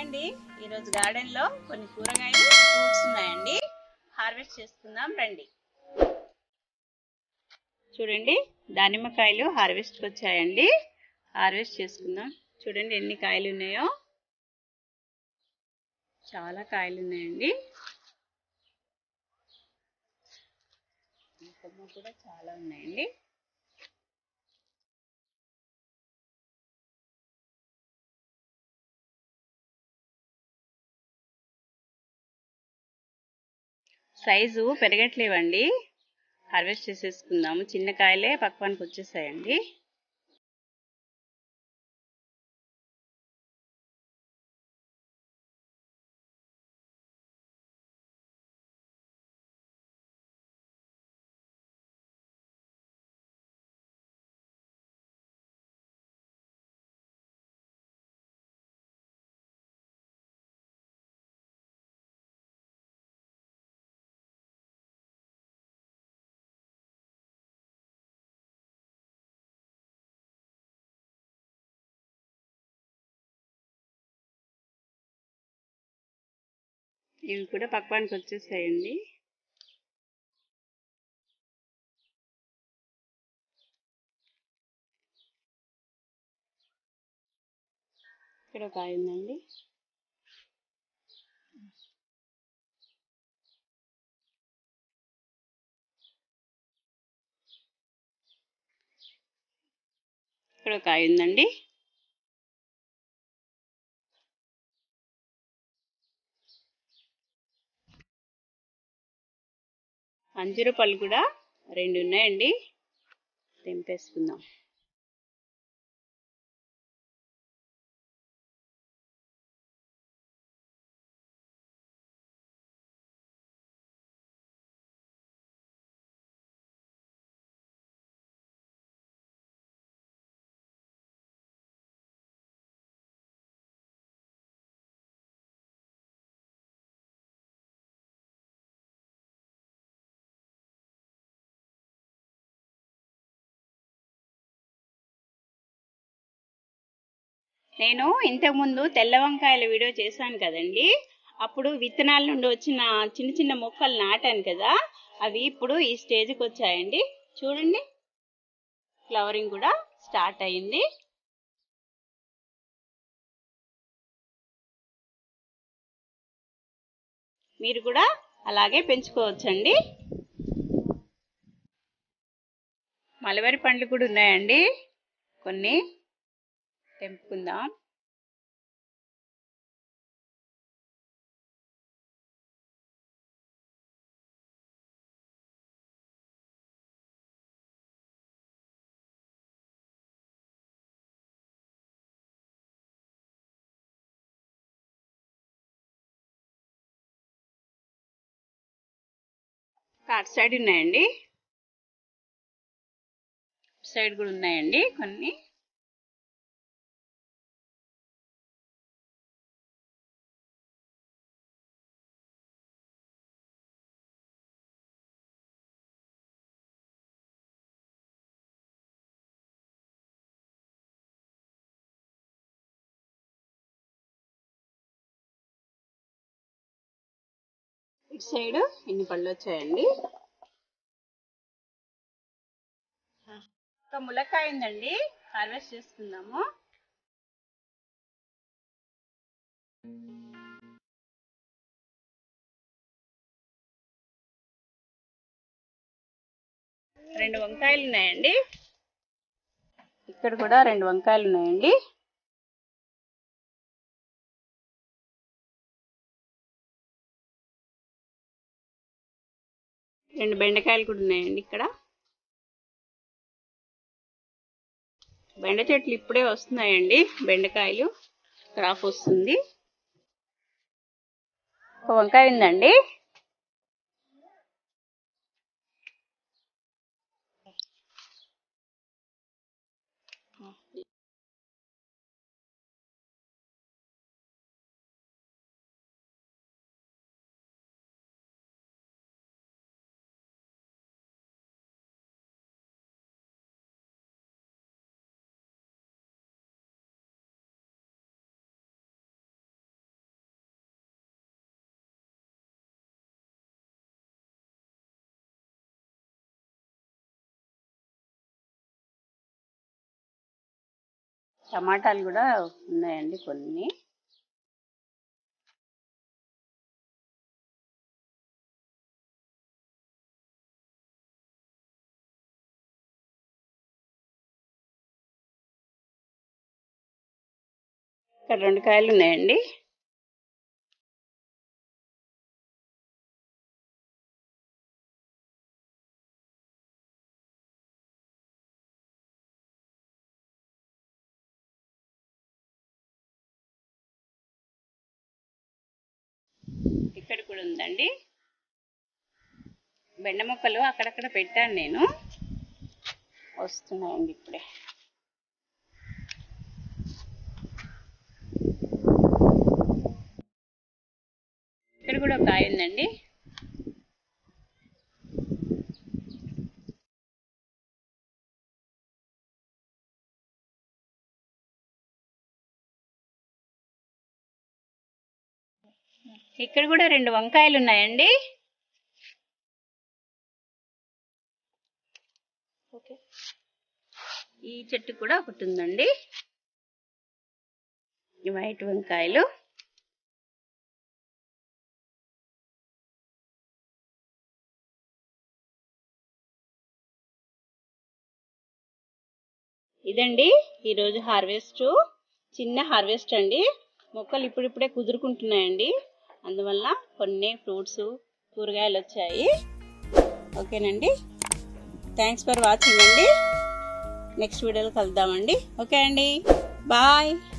అండి ఈరోజు గార్డెన్ లో కొన్ని కూరగాయలు ఫ్రూట్స్ ఉన్నాయండి హార్వెస్ట్ చేసుకుందాం రండి చూడండి దానిమ్మకాయలు హార్వెస్ట్కి వచ్చాయండి హార్వెస్ట్ చేసుకుందాం చూడండి ఎన్ని కాయలు ఉన్నాయో చాలా కాయలు ఉన్నాయండి కొమ్మ కూడా చాలా ఉన్నాయండి సైజు పెరగట్లేవండి హార్వెస్ట్ చేసేసుకుందాము చిన్న కాయలే పక్వానికి వచ్చేసాయండి ఇవి కూడా పక్వానికి వచ్చేసాయండి ఇక్కడ ఒక కాయ ఉందండి ఇక్కడ ఒక కాయ ఉందండి అంజూర పళ్ళు కూడా రెండు ఉన్నాయండి తెంపేసుకుందాం నేను ఇంతకుముందు తెల్ల వంకాయల వీడియో చేశాను కదండి అప్పుడు విత్తనాల నుండి వచ్చిన చిన్న చిన్న మొక్కలు నాటాను కదా అవి ఇప్పుడు ఈ స్టేజ్కి వచ్చాయండి చూడండి ఫ్లవరింగ్ కూడా స్టార్ట్ అయింది మీరు కూడా అలాగే పెంచుకోవచ్చండి మలబరి పండ్లు కూడా ఉన్నాయండి కొన్ని తెంపుకుందాం అటు సైడ్ ఉన్నాయండి సైడ్ కూడా ఉన్నాయండి కొన్ని ఇటు సైడ్ ఎన్ని పళ్ళు వచ్చాయండి ఒక ములక్కాయ ఉందండి హార్వెస్ట్ చేసుకుందాము రెండు వంకాయలు ఉన్నాయండి ఇక్కడ కూడా రెండు వంకాయలు ఉన్నాయండి రెండు బెండకాయలు కూడా ఉన్నాయండి ఇక్కడ బెండ చెట్లు ఇప్పుడే వస్తున్నాయండి బెండకాయలు క్రాప్ వస్తుంది ఒక వంకాయ ఉందండి టమాటాలు కూడా ఉన్నాయండి కొన్ని ఇక్కడ రెండు కాయలు ఉన్నాయండి ఇక్కడ కూడా ఉందండి బెండ మొక్కలు అక్కడక్కడ పెట్టాను నేను వస్తున్నాయండి ఇప్పుడే ఇక్కడ కూడా ఒక కాయ ఉందండి ఇక్కడ కూడా రెండు వంకాయలు ఉన్నాయండి ఓకే ఈ చెట్టు కూడా ఒకటి ఉందండి ఈ వైట్ వంకాయలు ఇదండి ఈరోజు హార్వెస్ట్ చిన్న హార్వెస్ట్ అండి మొక్కలు ఇప్పుడిప్పుడే కుదురుకుంటున్నాయండి అందువల్ల కొన్ని ఫ్రూట్స్ కూరగాయలు వచ్చాయి ఓకేనండి థ్యాంక్స్ ఫర్ వాచింగ్ అండి నెక్స్ట్ వీడియోలో కలుద్దామండి ఓకే అండి బాయ్